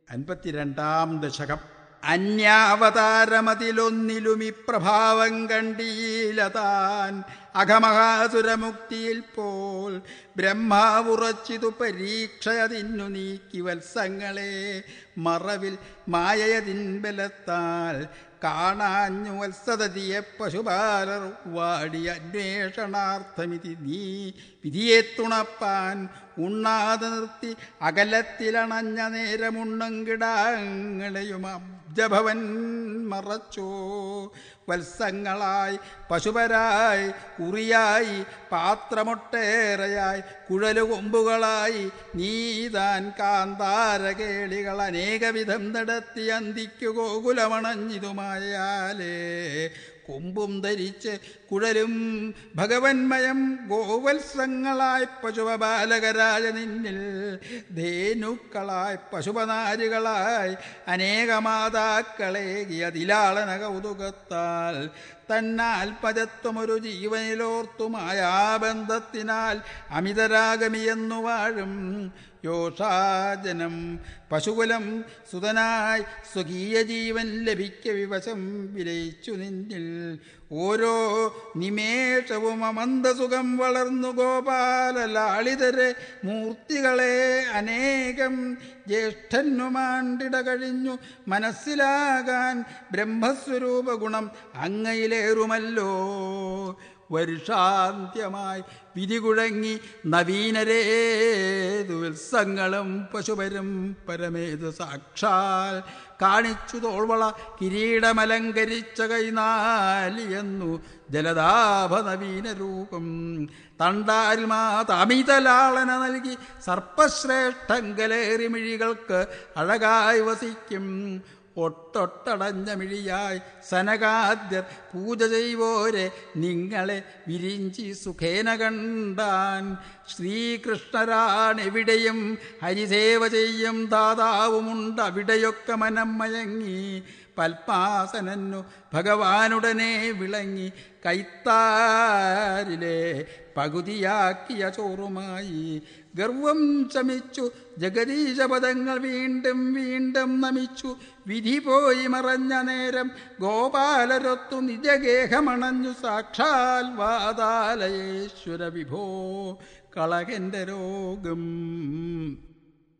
അൻപത്തിരണ്ടാം ദശകം അന്യാവതാരമതിലൊന്നിലും ഇപ്രഭാവം കണ്ടീല താൻ അഘമഹാസുരമുക്തിയിൽ പോൽ ബ്രഹ്മാവുറച്ചിതു പരീക്ഷയതിന്നു നീക്കി വത്സങ്ങളെ മറവിൽ മായയതിൻ ബലത്താൽ കാണാഞ്ഞു വത്സതതിയെ പശുപാലർ വാടി അന്വേഷണാർത്ഥമിതി നീ വിധിയെ തുണപ്പാൻ ഉണ്ണാതെ നിർത്തി അകലത്തിലണഞ്ഞ നേരമുണ്ണങ്കിടാങ്ങളെയും അബ്ജഭവൻ മറച്ചോ വത്സങ്ങളായി പശുപരായി ഉറിയായി പാത്രമൊട്ടേറെയായി കുഴലുകൊമ്പുകളായി നീതാൻ കാന്താരകേളികൾ അനേകവിധം നടത്തി അന്തിക്കു ഗോകുലമണഞ്ഞിതുമായാലേ കൊമ്പും ധരിച്ച് കുഴലും ഭഗവന്മയം ഗോവത്സങ്ങളായി പശുപബാലകരായ നിന്നിൽ ധേനുക്കളായി പശുപനാരികളായി അനേകമാതാക്കളേകിയ അതിലാളന കൗതുകത്താൽ തന്നാൽ പജത്വമൊരു ജീവനിലോർത്തുമായാബന്ധത്തിനാൽ അമിതരാഗമിയെന്നു വാഴും യോഷാജനം പശുകുലം സുതനായി സ്വകീയ ജീവൻ ലഭിക്ക വിവശം വിലയിച്ചു നിന്നിൽ ഓരോ നിമേഷവും അമന്തസുഖം വളർന്നു ഗോപാലലാളിതരെ മൂർത്തികളെ അനേകം ജ്യേഷ്ഠന്മാണ്ടിട കഴിഞ്ഞു മനസ്സിലാകാൻ ബ്രഹ്മസ്വരൂപ ഗുണം അങ്ങയിലേറുമല്ലോ വരുഷാന്ത്യമായി വിധി കുഴങ്ങി നവീനരേതു വത്സങ്ങളും പശുപരും പരമേതു സാക്ഷാൽ കാണിച്ചു തോൾവള കിരീടമലങ്കരിച്ച കൈനാലിയെന്നു ജലദാഭ നവീന രൂപം തണ്ടാൽമാ തമിതലാളന നൽകി സർപ്പശ്രേഷ്ഠങ്കലേറി മിഴികൾക്ക് അഴകായി വസിക്കും ഒട്ടൊട്ടടഞ്ഞ മിഴിയായി സനകാദ്യർ പൂജ ചെയ്വോരെ നിങ്ങളെ വിരിഞ്ചി സുഖേന കണ്ടാൻ ശ്രീകൃഷ്ണരാണെവിടെയും ഹരിസേവ ചെയ്യും ദാതാവുമുണ്ട് അവിടെയൊക്കെ മനം മയങ്ങി പൽപാസനന്നു ഭഗവാനുടനെ വിളങ്ങി കൈത്താരിലെ പകുതിയാക്കിയ ചോറുമായി ഗർവം ചമിച്ചു ജഗദീശപദങ്ങൾ വീണ്ടും വീണ്ടും നമിച്ചു വിധി പോയി മറഞ്ഞ നേരം ഗോപാലരൊത്തു നിജഗേഹമണഞ്ഞു സാക്ഷാൽ വാതാലയേശ്വര വിഭോ കളകന്റെ രോഗം